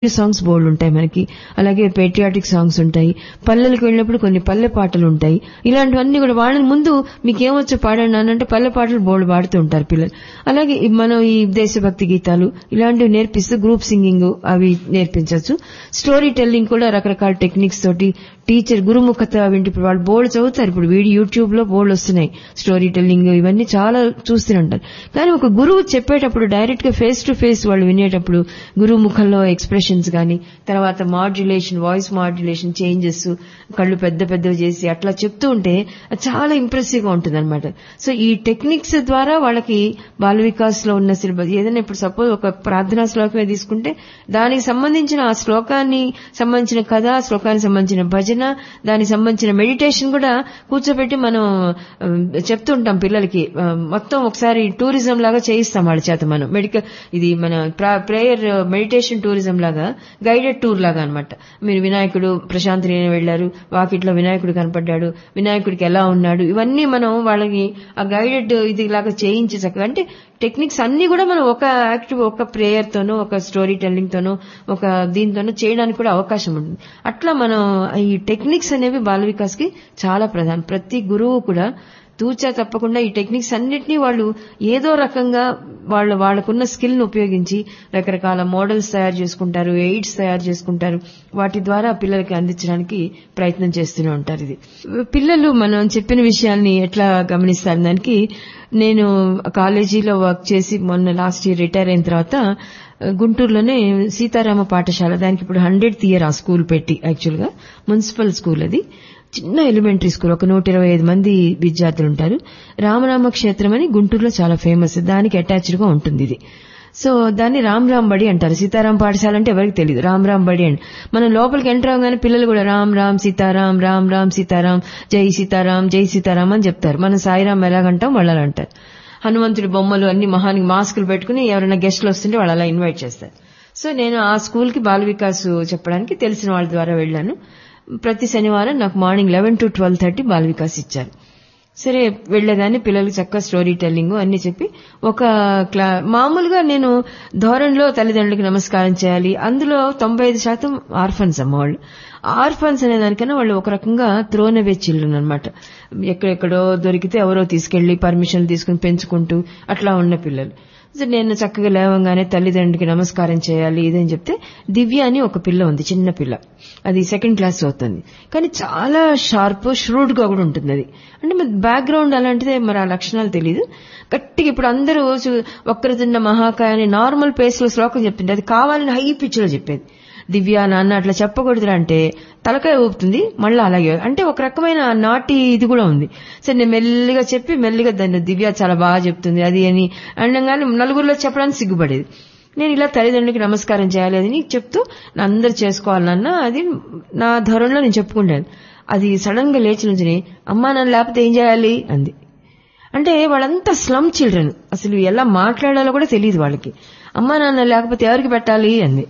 songs బోల్డ్ ఉంటాయి మనకి అలాగే పేట్రియాటిక్ సాంగ్స్ ఉంటాయి పల్లెలకు వెళ్ళినప్పుడు కొన్ని పల్లె పాటలు ఉంటాయి ఇలాంటివన్నీ కూడా వాళ్ళని ముందు మీకేమొచ్చో పాడండి అని అంటే పల్లె పాటలు బోల్డ్ పాడుతూ ఉంటారు పిల్లలు అలాగే ఈ మనం ఈ దేశభక్తి గీతాలు ఇలాంటివి నేర్పిస్తూ గ్రూప్ సింగింగ్ అవి నేర్పించవచ్చు స్టోరీ టెల్లింగ్ కూడా రకరకాల టెక్నిక్స్ తోటి టీచర్ గురుముఖత వింటే ఇప్పుడు వాళ్ళు బోర్డు చదువుతారు ఇప్పుడు వీడియో యూట్యూబ్ లో బోర్డు వస్తున్నాయి స్టోరీ టెల్లింగ్ ఇవన్నీ చాలా చూస్తుంటారు కానీ ఒక గురువు చెప్పేటప్పుడు డైరెక్ట్ గా ఫేస్ టు ఫేస్ వాళ్ళు వినేటప్పుడు గురువు ముఖంలో ఎక్స్ప్రెషన్స్ గాని తర్వాత మాడ్యులేషన్ వాయిస్ మాడ్యులేషన్ చేంజెస్ కళ్ళు పెద్ద పెద్దవి చేసి అట్లా చెప్తూ ఉంటే అది చాలా ఇంప్రెసివ్ గా ఉంటుంది అనమాట సో ఈ టెక్నిక్స్ ద్వారా వాళ్ళకి బాల వికాస్ లో ఉన్న సిలబస్ ఏదైనా ఇప్పుడు సపోజ్ ఒక ప్రార్థనా శ్లోకమే తీసుకుంటే దానికి సంబంధించిన ఆ శ్లోకాన్ని సంబంధించిన కథ ఆ శ్లోకానికి సంబంధించిన భజన దానికి సంబంధించిన మెడిటేషన్ కూడా కూర్చోబెట్టి మనం ఆ, చెప్తూ ఉంటాం పిల్లలకి ఆ, మొత్తం ఒకసారి టూరిజం లాగా చేయిస్తాం వాళ్ళ చేత మనం మెడికల్ ఇది మన ప్రేయర్ మెడిటేషన్ టూరిజం లాగా గైడెడ్ టూర్ లాగా అనమాట మీరు వినాయకుడు ప్రశాంతి వెళ్లారు వాకిట్లో వినాయకుడు కనపడ్డాడు వినాయకుడికి ఎలా ఉన్నాడు ఇవన్నీ మనం వాళ్ళకి ఆ గైడెడ్ ఇది లాగా చేయించి చక్కగా అంటే టెక్నిక్స్ అన్ని కూడా మనం ఒక యాక్టివ్ ఒక ప్రేయర్ తోనో ఒక స్టోరీ టెల్లింగ్ తోనో ఒక దీంతోనో చేయడానికి కూడా అవకాశం ఉంటుంది అట్లా మనం ఈ టెక్నిక్స్ అనేవి బాల వికాస్ కి చాలా ప్రధానం ప్రతి గురువు కూడా తూచా తప్పకుండా ఈ టెక్నిక్స్ అన్నిటినీ వాళ్ళు ఏదో రకంగా వాళ్ళ వాళ్ళకున్న స్కిల్ ను ఉపయోగించి రకరకాల మోడల్స్ తయారు చేసుకుంటారు ఎయిడ్స్ తయారు చేసుకుంటారు వాటి ద్వారా పిల్లలకి అందించడానికి ప్రయత్నం చేస్తూనే ఉంటారు ఇది పిల్లలు మనం చెప్పిన విషయాల్ని ఎట్లా గమనిస్తారు దానికి నేను కాలేజీలో వర్క్ చేసి మొన్న లాస్ట్ ఇయర్ రిటైర్ అయిన తర్వాత గుంటూరులోనే సీతారామ పాఠశాల దానికి ఇప్పుడు హండ్రెడ్ ఇయర్ ఆ స్కూల్ పెట్టి యాక్చువల్ గా మున్సిపల్ స్కూల్ అది చిన్న ఎలిమెంటరీ స్కూల్ ఒక నూట ఇరవై ఐదు మంది విద్యార్థులు ఉంటారు రామరామ క్షేత్రం అని గుంటూరులో చాలా ఫేమస్ దానికి అటాచ్డ్ గా ఉంటుంది ఇది సో దాన్ని రామ్ రామ్ బడి అంటారు సీతారాం పాఠశాల అంటే ఎవరికి తెలియదు రామ్ రామ్ బడి అండి మనం లోపలికి ఎంటర్ అవగానే పిల్లలు కూడా రామ్ రామ్ సీతారాం రామ్ రామ్ సీతారాం జై సీతారాం జై సీతారాం అని చెప్తారు మనం సాయిరాం ఎలాగంటాం వాళ్ళు అలా అంటారు హనుమంతుడి బొమ్మలు అన్ని మహానికి మాస్కులు పెట్టుకుని ఎవరైనా గెస్ట్లు వస్తుంటే వాళ్ళు అలా ఇన్వైట్ చేస్తారు సో నేను ఆ స్కూల్ కి బాల వికాస్ చెప్పడానికి తెలిసిన వాళ్ళ ద్వారా వెళ్ళాను ప్రతి శనివారం నాకు morning eleven to twelve thirty Bala Vikas ఇచ్చారు సరే వెళ్లేదాన్ని పిల్లలకి చక్కగా స్టోరీ టెల్లింగ్ అన్ని చెప్పి ఒక క్లా మామూలుగా నేను ధోరణిలో తల్లిదండ్రులకు నమస్కారం చేయాలి అందులో తొంభై ఐదు శాతం ఆర్ఫన్స్ అమ్మ వాళ్ళు ఆర్ఫన్స్ అనే దానికన్నా వాళ్ళు ఒక రకంగా త్రోనవే చిల్డ్రన్ అనమాట ఎక్కడెక్కడో దొరికితే ఎవరో తీసుకెళ్లి పర్మిషన్ తీసుకుని పెంచుకుంటూ అట్లా ఉన్న పిల్లలు సో నేను చక్కగా లేవంగానే తల్లిదండ్రులకి నమస్కారం చేయాలి ఇదని చెప్తే దివ్య అని ఒక పిల్ల ఉంది చిన్న పిల్ల అది సెకండ్ క్లాస్ అవుతుంది కానీ చాలా షార్ప్ ష్రూడ్ గా కూడా ఉంటుంది అది అంటే మరి బ్యాక్గ్రౌండ్ అలాంటిదే మరి ఆ లక్షణాలు తెలియదు గట్టిగా ఇప్పుడు అందరూ చూ- వక్రతున్న మహాకాయ అని నార్మల్ పేస్ లో శ్లోకం చెప్తుంటే అది కావాలని హై పిచ్ లో చెప్పేది దివ్య నాన్న అట్లా చెప్పకూడదురా అంటే తలకాయ ఊపుతుంది మళ్ళీ అలాగే అంటే ఒక రకమైన నాటి ఇది కూడా ఉంది సరే నేను మెల్లిగా చెప్పి మెల్లిగా దాన్ని దివ్య చాలా బాగా చెప్తుంది అది అని అనగానే నలుగురిలో చెప్పడానికి సిగ్గుపడేది నేను ఇలా తల్లిదండ్రులకి నమస్కారం చేయాలి అది నీకు చెప్తూ నా అందరు చేసుకోవాలన్న అది నా ధోరణిలో నేను చెప్పుకుంటాను అది సడన్ గా లేచి నుంచి అమ్మా నన్ను లేకపోతే ఏం చేయాలి అంది అంటే వాళ్ళంతా స్లమ్ చిల్డ్రన్ అసలు ఎలా మాట్లాడాలో కూడా తెలియదు వాళ్ళకి అమ్మా నాన్న లేకపోతే ఎవరికి పెట్టాలి అంది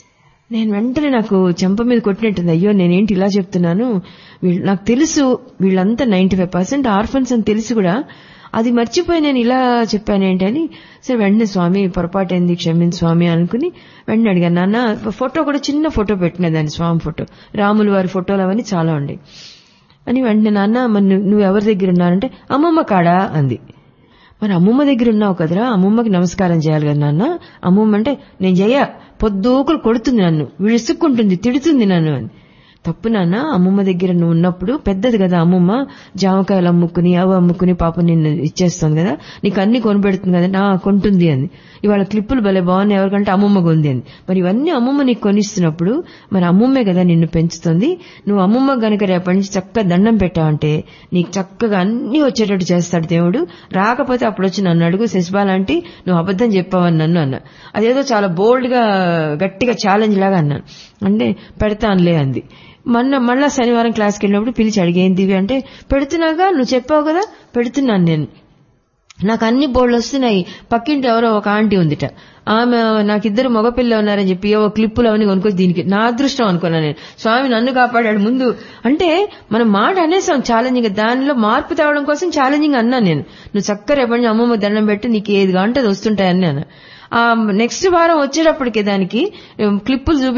నేను వెంటనే నాకు చెంప మీద కొట్టినట్టుంది అయ్యో నేనేంటి ఇలా చెప్తున్నాను వీళ్ళు నాకు తెలుసు వీళ్ళంతా నైన్టీ ఫైవ్ పర్సెంట్ ఆర్ఫన్స్ అని తెలిసి కూడా అది మర్చిపోయి నేను ఇలా చెప్పానేంటి అని సరే వెంటనే స్వామి పొరపాటైంది క్షమించి స్వామి అనుకుని వెంటనే అడిగాను నాన్న ఫోటో కూడా చిన్న ఫోటో పెట్టినదాన్ని స్వామి ఫోటో రాములు వారి ఫోటోలు అవన్నీ చాలా ఉండేవి అని వెంటనే నాన్న మరి నువ్వు నువ్వు ఎవరి దగ్గర ఉన్నానంటే అమ్మమ్మ కాడా అంది మరి అమ్మమ్మ దగ్గర ఉన్నావు కదరా అమ్మమ్మకి నమస్కారం చేయాలి కదా నాన్న అమ్మమ్మ అంటే నేను చెయ్య పొద్దుకులు కొడుతుంది నన్ను విసుక్కుంటుంది తిడుతుంది నన్ను అని తప్పు నాన్న అమ్మమ్మ దగ్గర నువ్వు ఉన్నప్పుడు పెద్దది కదా అమ్మమ్మ జామకాయలు అమ్ముకుని అవి అమ్ముకుని పాప నిన్ను ఇచ్చేస్తుంది కదా నీకు అన్ని కొనిపెడుతుంది కదా నా కొంటుంది అని ఇవాళ క్లిప్పులు భలే బాగున్నాయి ఎవరికంటే అమ్మమ్మ కొంది అని మరి ఇవన్నీ అమ్మమ్మ నీకు కొనిస్తున్నప్పుడు మరి అమ్మమ్మే కదా నిన్ను పెంచుతుంది నువ్వు అమ్మమ్మ గనక రేపటి నుంచి చక్కగా దండం పెట్టావంటే నీకు చక్కగా అన్ని వచ్చేటట్టు చేస్తాడు దేవుడు రాకపోతే అప్పుడు వచ్చి నన్ను అడుగు శశిబాల అంటే నువ్వు అబద్ధం చెప్పావని నన్ను అన్నా అదేదో చాలా బోల్డ్ గా గట్టిగా ఛాలెంజ్ లాగా అన్నాను అంటే పెడతానులే అంది మొన్న మళ్ళా శనివారం క్లాస్కి వెళ్ళినప్పుడు పిలిచి అడిగేం దివి అంటే పెడుతున్నాగా నువ్వు చెప్పావు కదా పెడుతున్నాను నేను నాకు అన్ని బోర్డులు వస్తున్నాయి పక్కింటి ఎవరో ఒక ఆంటీ ఉందిట ఆమె నాకు ఇద్దరు మగపిల్ల ఉన్నారని చెప్పి ఏవో క్లిప్పులు అవన్నీ కొనుక్కొచ్చి దీనికి నా అదృష్టం అనుకున్నాను నేను స్వామి నన్ను కాపాడాడు ముందు అంటే మనం మాట అనేసాం ఛాలెంజింగ్ దానిలో మార్పు తేవడం కోసం ఛాలెంజింగ్ అన్నాను నేను నువ్వు చక్కర ఎప్పటి అమ్మమ్మ దండం పెట్టి నీకు ఏది కాంటే అది వస్తుంటాయని నేను ఆ నెక్స్ట్ వారం వచ్చేటప్పటికి దానికి క్లిప్పులు చూపి